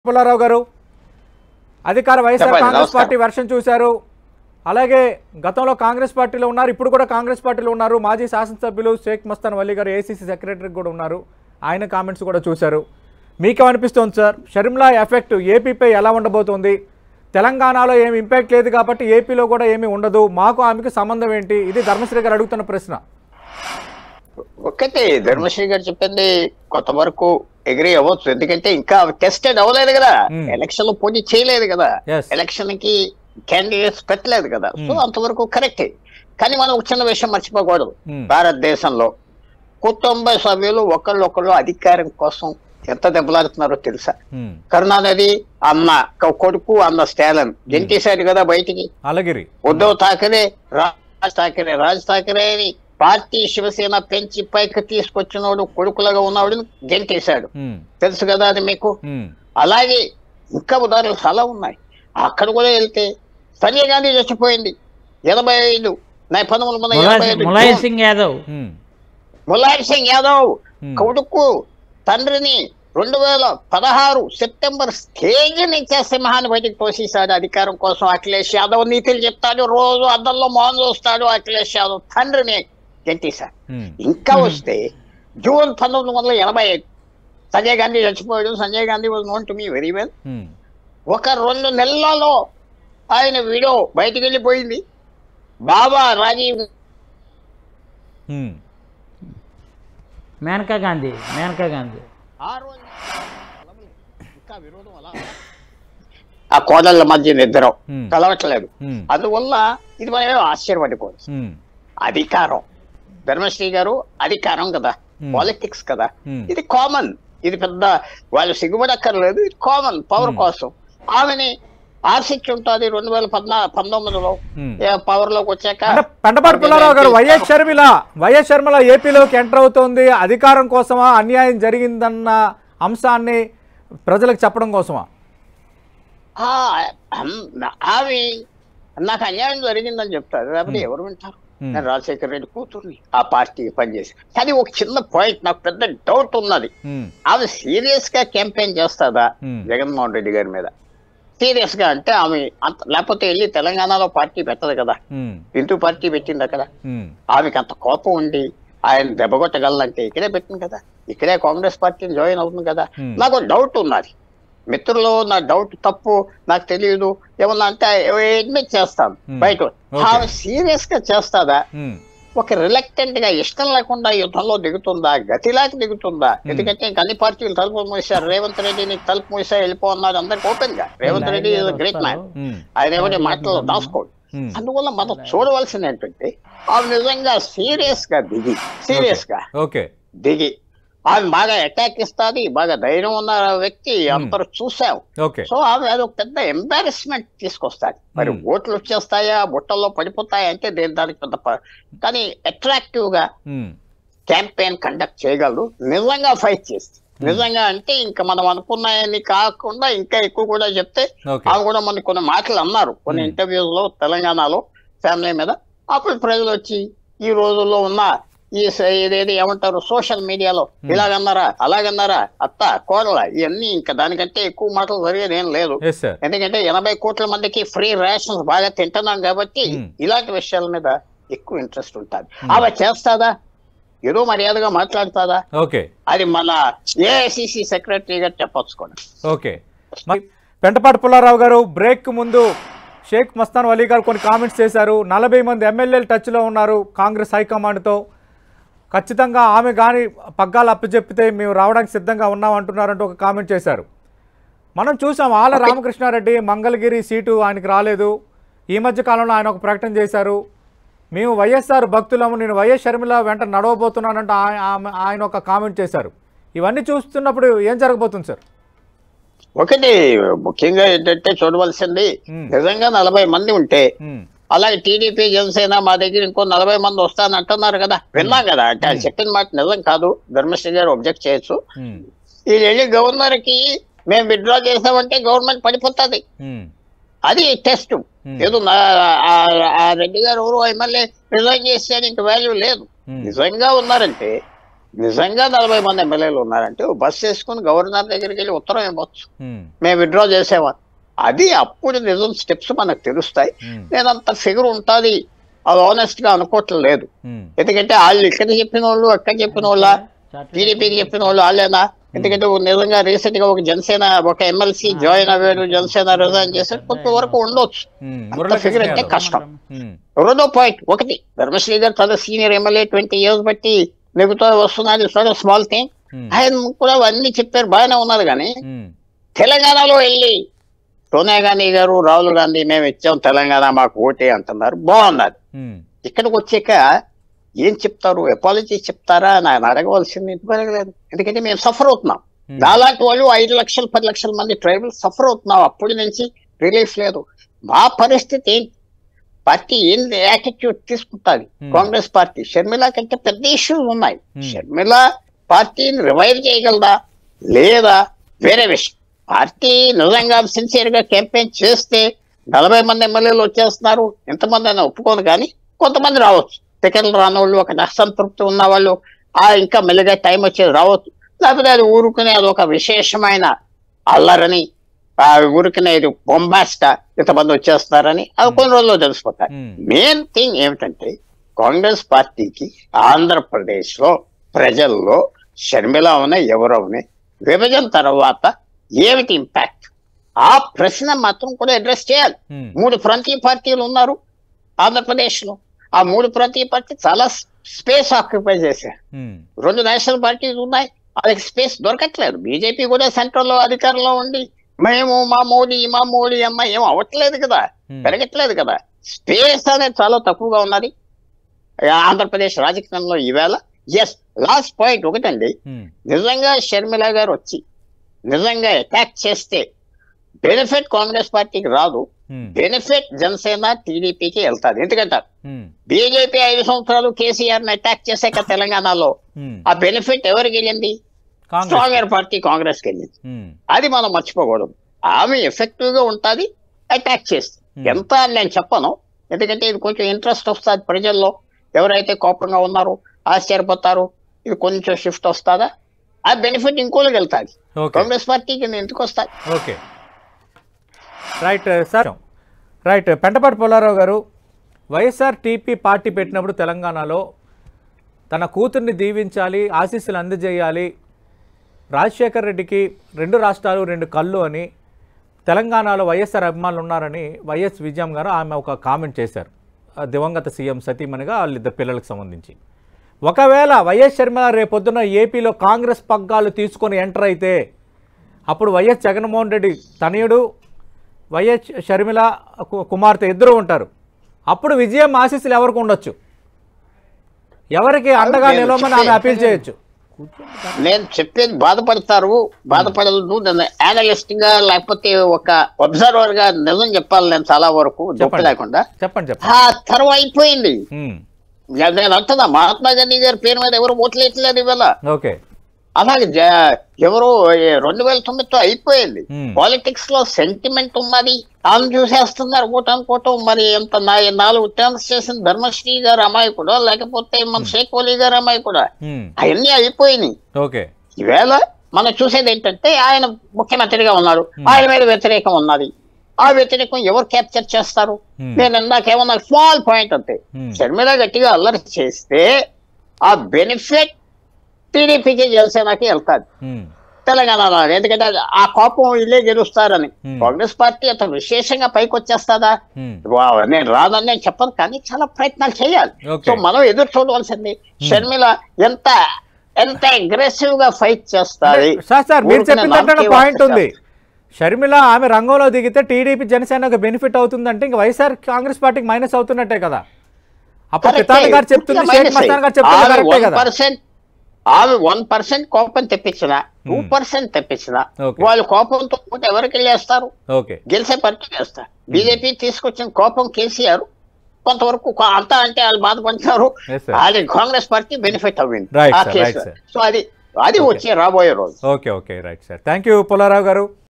పుల్లారావు గారు అధికార వైఎస్ఆర్ చెప్పండి, కాంగ్రెస్ నమస్కారం. పార్టీ వెర్షన్ చూశారు అలాగే గతంలో కాంగ్రెస్ పార్టీలో ఉన్నారు ఇప్పుడు కూడా కాంగ్రెస్ పార్టీలో ఉన్నారు మాజీ శాసనసభ్యులు షేక్ మస్తాన్ వలీ గారు ఏసీసీ సెక్రటరీ కూడా ఉన్నారు ఆయన కామెంట్స్ కూడా చూశారు మీకేమనిపిస్తోంది సార్ షర్మిలా ఎఫెక్ట్ ఏపీపై ఎలా ఉండబోతోంది తెలంగాణలో ఏమి ఇంపాక్ట్ లేదు కాబట్టి ఏపీలో కూడా ఏమీ ఉండదు మాకు ఆమెకు సంబంధం ఏంటి ఇది ధర్మశ్రీ గారు అడుగుతున్న ప్రశ్న ఒక్కటే ధర్మశ్రీ గారు చెప్పింది కొంత వరకు ఎగ్రీ అవ్వచ్చు ఎందుకంటే ఇంకా టెస్టెడ్ అవ్వలేదు కదా Hmm. ఎలక్షన్ లో పోటీ చేయలేదు కదా Yes. ఎలక్షన్ కి క్యాండిడేట్స్ పెట్టలేదు కదా సో అంతవరకు కరెక్టే కానీ మనం ఒక చిన్న విషయం మర్చిపోకూడదు Hmm. భారతదేశంలో కుటుంబ సభ్యులు ఒకళ్ళొకళ్ళు అధికారం కోసం ఎంత దెబ్బలాడుతున్నారో తెలుసా హ్మ్. కరుణానిధి అన్న కొ- కొడుకు అన్న స్టాలిన్ గెంటేశాడు కదా బయటికి అలగిరి ఉద్ధవ్ ఠాకరే రాజ్ ఠాకరే రాజ్ ఠాకరేని పార్టీ శివసేన పెంచి పైకి తీసుకొచ్చినోడు కొడుకులుగా ఉన్నవాడు గెంటేశాడు హ్మ్. తెలుసు కదా అది మీకు హ్మ్. అలాగే ఇంకా ఉదాహరణలు చాలా ఉన్నాయి అక్కడ కూడా వెళ్తే సంజయ్ గాంధీ చచ్చిపోయింది ఎనభై ఐదు నా పంతొమ్మిది వందల ఎనభై ములాయం ఐదు ములాయం జూన్. సింగ్ యాదవ్ హ్మ్. ములాయం సింగ్ యాదవ్ Hmm. కొడుకు తండ్రిని రెండు వేల పదహారు సెప్టెంబర్ స్టేజ్ నుంచే సింహాన్ని బయటికి తోసేశాడు అధికారం కోసం అఖిలేష్ యాదవ్ నీతులు చెప్తాడు రోజు అద్దంలో మోహన్ చూస్తాడు అఖిలేష్ యాదవ్ తండ్రిని గెంటేశాడు హ్మ్. ఇంకా వస్తే జూన్ పంతొమ్మిది వందల ఎనభై ఐదు సంజయ్ గాంధీ చచ్చిపోయాడు Sanjay Gandhi was known to me very well hmm. ఒక రెండు నెలలలో ఆయన వీడియో బయటికి వెళ్ళిపోయింది బాబా రాజీవ్ హ్మ్. మేనకా గాంధీ మేనకా గాంధీ ఆ రోజు ఇంకా విరోధం అలా ఆ కోడళ్ళ మధ్య నిద్రం Hmm. కలవట్లేదు హ్మ్. అందువల్ల ఇది మనం ఆశ్చర్యపడుకోవచ్చు హ్మ్. అధికారం ధర్మశ్రీ గారు అధికారం కదా Hmm. పాలిటిక్స్ కదా Hmm. ఇది కామన్ ఇది పెద్ద వాళ్ళు సిగ్గుపడక్కర్లేదు ఇది కామన్ పవర్ Hmm. కోసం ఆమెని ఆశించి ఉంటుంది రెండు వేల పద్నా పంతొమ్మిదిలో Hmm. పవర్ లోకి వచ్చాక అంటే పెంటపాటి పుల్లారావు గారు వైఎస్ షర్మిల వైఎస్ షర్మిల ఏపీలోకి ఎంటర్ అవుతోంది అధికారం కోసమా అన్యాయం జరిగిందన్న అంశాన్ని ప్రజలకు చెప్పడం కోసమా ఆ, అమ్, ఆమె నాకు అన్యాయం జరిగిందని చెప్తారు లేకపోతే Hmm. ఎవరు వింటారు Hmm. నేను రాజశేఖర రెడ్డి కూతుర్ని ఆ పార్టీకి పనిచేసి కానీ ఒక చిన్న పాయింట్ నాకు పెద్ద డౌట్ ఉన్నది హ్మ్. ఆమె సీరియస్ గా క్యాంపెయిన్ చేస్తుందా Hmm. జగన్మోహన్ రెడ్డి గారి మీద సీరియస్ గా అంటే ఆమె అంత లేకపోతే వెళ్ళి తెలంగాణలో పార్టీ పెట్టదు కదా హ్మ్. ఇంటూ పార్టీ పెట్టింది అక్కడ హ్మ్. ఆమెకి అంత కోపం ఉండి ఆయన దెబ్బగొట్టగలనంటే ఇక్కడే పెట్టింది కదా ఇక్కడే కాంగ్రెస్ పార్టీని జాయిన్ అవుతుంది కదా Hmm. నాకు డౌట్ ఉన్నది మిత్రులు నా డౌట్ తప్పు నాకు తెలియదు ఏమన్నా అంటే అడ్మిట్ చేస్తాను Hmm. బయట Okay. ఆమె సీరియస్ గా చేస్తాదా హ్మ్. ఒక రిలక్టెంట్ గా ఇష్టం లేకుండా యుద్ధంలో దిగుతుందా గతిలాకి దిగుతుందా ఎందుకంటే ఇంక అన్ని పార్టీలు తలుపు మూసారు రేవంత్ రెడ్డి నీకు తలుపు మూసా వెళ్ళిపో అన్నారు అందరికి ఓపెన్ గా Revanth Reddy is great man hmm. ఆయన ఏమైనా మాటలు దాచుకోడు హ్మ్. అందువల్ల మనం చూడవలసింది ఏంటంటే ఆమె నిజంగా సీరియస్ గా దిగి సీరియస్ గా ఓకే దిగి ఆమె బాగా అటాక్ ఇస్తుంది బాగా ధైర్యం ఉన్న వ్యక్తి అందరూ చూసాం ఓకే సో ఆమె అది ఒక పెద్ద ఎంబారెస్మెంట్ తీసుకొస్తాది మరి Hmm. ఓట్లు వచ్చేస్తాయా బుట్టల్లో పడిపోతాయా అంటే దేని దానికి పెద్ద ప- కానీ అట్రాక్టివ్ గా హ్మ్. క్యాంపెయిన్ కండక్ట్ చేయగలరు నిజంగా ఫైట్ చేస్తే నిజంగా అంటే ఇంకా మనం అనుకున్నాయని కాకుండా ఇంకా ఎక్కువ కూడా చెప్తే ఓకే ఆమె కూడా మనకి కొన్ని మాటలు అన్నారు కొన్ని Hmm. ఇంటర్వ్యూస్ లో తెలంగాణలో ఫ్యామిలీ మీద అప్పుడు ప్రజలు వచ్చి ఈ రోజుల్లో ఉన్న ఈ స- ఇదేది ఏమంటారు సోషల్ మీడియాలో ఇలాగన్నారా అలాగన్నారా అత్త కోడల ఇవన్నీ ఇంకా దానికంటే ఎక్కువ మాటలు జరిగేది ఏం లేదు ఎస్ సార్ ఎందుకంటే ఎనభై కోట్ల మందికి ఫ్రీ రేషన్స్ బాగా తింటున్నాం కాబట్టి Hmm. ఇలాంటి విషయాల మీద ఎక్కువ ఇంట్రెస్ట్ ఉంటుంది ఆమె చేస్తాదా ఏదో మర్యాదగా మాట్లాడుతుందా ఓకే అది మన ఏఐసిసి సెక్రటరీగా చెప్పొచ్చు కూడా ఓకే మరి పెంటపాటి పుల్లారావు గారు బ్రేక్ ముందు షేక్ మస్తాన్ వలీ గారు కొన్ని కామెంట్స్ చేశారు నలభై మంది ఎమ్మెల్యేలు టచ్లో ఉన్నారు కాంగ్రెస్ హైకమాండ్తో ఖచ్చితంగా ఆమె కానీ పగ్గాలు అప్పచెప్పితే మేము రావడానికి సిద్ధంగా ఉన్నాం అంటున్నారంటూ ఒక కామెంట్ చేశారు మనం చూసాం ఆల రామకృష్ణారెడ్డి మంగళగిరి సీటు ఆయనకి రాలేదు ఈ మధ్య కాలంలో ఆయన ఒక ప్రకటన చేశారు మేము వైఎస్ఆర్ భక్తులము నేను వైఎస్ షర్మిల వెంట నడవబోతున్నానంటే ఆయ- ఆమె- ఆయన ఒక కామెంట్ చేశారు ఇవన్నీ చూస్తున్నప్పుడు ఏం జరగబోతుంది సార్ ఒకటి ముఖ్యంగా ఏంటంటే చూడవలసింది Hmm. నిజంగా నలభై మంది ఉంటే ఉమ్, అలాగే టీడీపీ జనసేన మా దగ్గర ఇంకో నలభై మంది వస్తాను అంటున్నారు కదా విన్నాం కదా అంటే ఆయన చెప్పిన మాట నిజం కాదు ధర్మశ్రీ గారు ఒబ్జెక్ట్ చేయొచ్చు ఉమ్, వీళ్ళు వెళ్ళి గవర్నర్ కి మేము విత్డ్రా చేసామంటే గవర్నమెంట్ పడిపోతుంది ఉమ్, అది టెస్ట్ Hmm. ఏదో నా- ఆ- ఆ రెడ్డి గారు ఎవరు ఎమ్మెల్యే రిజైన్ చేస్తే ఇంక వాల్యూ లేదు ఉమ్, నిజంగా ఉన్నారంటే నిజంగా నలభై మంది ఎమ్మెల్యేలు ఉన్నారంటే ఓ బస్సు వేసుకుని గవర్నర్ దగ్గరికి వెళ్ళి ఉత్తరం ఇవ్వచ్చు ఉమ్, మేము విత్డ్రా చేసేవారు అది అప్పుడు నిజం స్టెప్స్ మనకు తెలుస్తాయి ఉమ్, నేనంత ఫిగర్ ఉంటుంది అది ఆనెస్ట్ గా అనుకోవట్లేదు ఉమ్, ఎందుకంటే వాళ్ళు ఇక్కడ చెప్పిన వాళ్ళు అక్కడ చెప్పిన వాళ్ళ టీడీపీకి చెప్పిన వాళ్ళు వాళ్ళేనా ఎందుకంటే ఓ నిజంగా రీసెంట్ గా ఒక జనసేన ఒక ఎమ్మెల్సీ జాయిన్ అయ్యాడు జనసేన రిజైన్ చేశాడు కొంతవరకు ఉండొచ్చు ఉమ్, అంత మురళీకృష్ణ ఫిగర్ అంటే యాదవ్. కష్టం ఉమ్, రెండో పాయింట్ ఒకటి ధర్మశ్రీ గారు తన సీనియర్ ఎమ్మెల్యే ట్వంటీ ఇయర్స్ బట్టి నెగుతో వస్తున్నది సరే స్మాల్ థింగ్ ఉమ్, ఆయన కూడా అవన్నీ చెప్పారు బాగానే ఉన్నారు కానీ ఉమ్, తెలంగాణలో వెళ్ళి సోనియా గాంధీ గారు రాహుల్ గాంధీ మేము ఇచ్చాం తెలంగాణ మాకు ఓటే అంటున్నారు బాగున్నది ఉమ్, ఇక్కడికి వచ్చాక ఏం చెప్తారు ఎపాలజీ చెప్తారా అని ఆయన అడగవలసింది ఎందుకు అడగలేదు ఎందుకంటే మేము సఫర్ అవుతున్నాం ఉమ్, నాలాంటి వాళ్ళు ఐదు లక్షలు పది లక్షల మంది ట్రైబల్ సఫర్ అవుతున్నాం అప్పటి నుంచి రిలీఫ్ లేదు మా పరిస్థితి ఏంటి పార్టీ ఏం యాటిట్యూడ్ తీసుకుంటుంది Hmm. కాంగ్రెస్ పార్టీ షర్మిల కంటే పెద్ద ఇష్యూస్ ఉన్నాయి Hmm. షర్మిల పార్టీని రివైవ్ చేయగలదా లేదా వేరే విషయం పార్టీ నిజంగా సిన్సియర్ గా క్యాంపెయిన్ చేస్తే నలభై మంది ఎమ్మెల్యేలు వచ్చేస్తున్నారు ఎంతమంది అయినా ఒప్పుకోను కానీ కొంతమంది రావచ్చు టికెట్లు రాని వాళ్ళు ఒక అసంతృప్తి ఉన్న వాళ్ళు ఆ ఇంకా మెల్లిగా టైం వచ్చేది రావచ్చు లేకపోతే అది ఊరుకునే అది ఒక విశేషమైన అల్లరని ఆ ఊరికనే ఇది బొంబాస్ట ఇంతమంది వచ్చేస్తున్నారని అది కొన్ని రోజుల్లో తెలిసిపోతాయి ఉమ్, మెయిన్ థింగ్ ఏమిటంటే కాంగ్రెస్ పార్టీకి ఆంధ్రప్రదేశ్ లో ప్రజల్లో షర్మిల అవునే ఎవరు అవునే విభజన తర్వాత ఏమిటి ఇంపాక్ట్ ఆ ప్రశ్న మాత్రం కూడా అడ్రస్ చేయాలి ఉమ్, మూడు ప్రాంతీయ పార్టీలు ఉన్నారు ఆంధ్రప్రదేశ్ లో ఆ మూడు ప్రాంతీయ పార్టీ చాలా స్పేస్ ఆక్యుపై చేశారు ఉమ్, రెండు నేషనల్ పార్టీలు ఉన్నాయి వాళ్ళకి స్పేస్ దొరకట్లేదు బీజేపీ కూడా సెంట్రల్ లో అధికారంలో ఉండి మేము మా మోడీ మా మోడీ అమ్మ ఏం అవ్వట్లేదు కదా ఉమ్, పెరగట్లేదు కదా స్పేస్ అనేది చాలా తక్కువగా ఉన్నది ఆంధ్రప్రదేశ్ రాజకీయంలో ఈవేళ ఎస్ లాస్ట్ పాయింట్ ఒకటండి ఉమ్, నిజంగా షర్మిల గారు వచ్చి నిజంగా అటాక్ చేస్తే బెనిఫిట్ కాంగ్రెస్ పార్టీకి రాదు ఉమ్, బెనిఫిట్ జనసేన టీడీపీకి వెళ్తాది ఎందుకంటే ఉమ్, బీజేపీ ఐదు సంవత్సరాలు కేసీఆర్ ని అటాక్ చేశాక తెలంగాణలో ఉమ్, ఆ బెనిఫిట్ ఎవరికి వెళ్ళింది కాంగ్రెస్ స్ట్రాంగర్ పార్టీ కాంగ్రెస్ కి వెళ్ళింది ఉమ్, అది మనం మర్చిపోకూడదు ఆమె ఎఫెక్టివ్ గా ఉంటది అటాక్ చేస్తుంది Hmm. ఎంత అని నేను చెప్పను ఎందుకంటే ఇది కొంచెం ఇంట్రెస్ట్ వస్తుంది ప్రజల్లో ఎవరైతే కోపంగా ఉన్నారో ఆశ్చర్యపోతారు ఇది కొంచెం షిఫ్ట్ వస్తుందా ఆ బెనిఫిట్ ఇంకోళ్ళకి వెళ్తాది ఓకే కాంగ్రెస్ పార్టీకి ఎందుకు వస్తాయి okay right sir right Pentapati Pullarao garu YSR TP party పెట్టినప్పుడు తెలంగాణలో తన కూతుర్ని దీవించాలి ఆశీస్సులు అందజేయాలి రాజశేఖర్ రెడ్డికి రెండు రాష్ట్రాలు రెండు కళ్ళు అని తెలంగాణలో వైఎస్ఆర్ అభిమానులు ఉన్నారని వైఎస్ విజయం గారు ఆమె ఒక కామెంట్ చేశారు ఆ దివంగత సీఎం సతీమణిగా వాళ్ళిద్దరు పిల్లలకు సంబంధించి ఒకవేళ వైఎస్ శర్మ రేపొద్దున ఏపీలో కాంగ్రెస్ పగ్గాలు తీసుకొని ఎంటర్ అయితే అప్పుడు వైఎస్ జగన్మోహన్ రెడ్డి తనయుడు వైఎస్ షర్మిల కు- కుమార్తె ఇద్దరు ఉంటారు అప్పుడు విజయం ఆశీస్సులు ఎవరికి ఉండొచ్చు ఎవరికి అండగా నేను నిలవమని ఆమె చెప్పే- అపీల్ చేయొచ్చు నేను చెప్పేది బాధపడతారు బాధపడదు నేను అనలిస్ట్ గా లేకపోతే ఒక అబ్జర్వర్ గా నిజం చెప్పాలి నేను చాలా వరకు దొప్ప చెప్పండి. లేకుండా చెప్పండి చెప్పండి ఆ తర్వాత అయిపోయింది ఉమ్, నేను అంటున్నా మహాత్మా గాంధీ గారి పేరు మీద ఎవరు ఓట్లేట్లేదు ఇవాళ ఓకే అలాగే జ- ఎవరు ఏ రెండు వేల తొమ్మిదితో అయిపోయింది Hmm. పాలిటిక్స్ లో సెంటిమెంట్ ఉన్నది ఆమె చూసేస్తున్నారు ఓటు అనుకోవటం మరి ఎంత నా- నాలుగు టర్మ్స్ చేసిన ధర్మశ్రీ గారు అమ్మాయి కూడా లేకపోతే మన షేక్ వలీ గారు అమ్మాయి కూడా ఉమ్, అవన్నీ అయిపోయినాయి ఓకే ఈవేళ మనం చూసేది ఏంటంటే ఆయన ముఖ్యమంత్రిగా ఉన్నాడు ఆయన మీద వ్యతిరేకం ఉన్నది ఆ వ్యతిరేకం ఎవరు క్యాప్చర్ చేస్తారు Hmm. నేను ఇందాకేమన్నా స్మాల్ పాయింట్ అంతే Hmm. షర్మిల గట్టిగా అల్లరి చేస్తే ఆ బెనిఫిట్ టీడీపీకి జనసేనకి వెళ్తాది ఉమ్, తెలంగాణలో ఎందుకంటే అది ఆ కోపం ఇల్లే గెలుస్తారని Hmm. కాంగ్రెస్ పార్టీ అంత విశేషంగా పైకి వచ్చేస్తుందా ఉమ్, వా- నేను రాదని నేను చెప్పను కానీ చాలా ప్రయత్నాలు చేయాలి Okay. సో మనం ఎదురు చూడవలసింది షర్మిల ఎంత ఎంత అగ్రెసివ్ గా ఫైట్ చేస్తాది సార్ సార్ మీరు ఊరికనే చెప్పిన దాంట్లో నామకే పాయింట్ ఉంది వర్తిస్తారు. షర్మిల ఆమె రంగంలో దిగితే టీడీపీ జనసేనకు బెనిఫిట్ అవుతుందంటే ఇంకా వైఎస్ఆర్ కాంగ్రెస్ పార్టీకి మైనస్ అవుతున్నట్టే కదా అప్పుడు కరెక్టే. కితాన్ గారు చెప్తుంది పూర్తిగా షేక్ మైనసే. మస్తాన్ గారు చెప్తుంది ఆమె కరెక్టే కదా 1% ఆమె వన్ పర్సెంట్ కోపం తెప్పించిన టూ పర్సెంట్ తెప్పించిన Okay. వాళ్ళు కోపంతో పోతే ఎవరికి వెళ్ళేస్తారు ఓకే గెలిచే పార్టీ వేస్తారు బీజేపీ తీసుకొచ్చిన కోపం కేసీఆర్ కొంతవరకు కొ- అంతా అంటే వాళ్ళు బాధపడతారు Yes, sir. అది కాంగ్రెస్ పార్టీ బెనిఫిట్ అవ్వింది Right, ఆ sir, కేసు right, sir. సో అది అది వచ్చే రాబోయే రోజు okay okay right sir thank you Pullarao గారు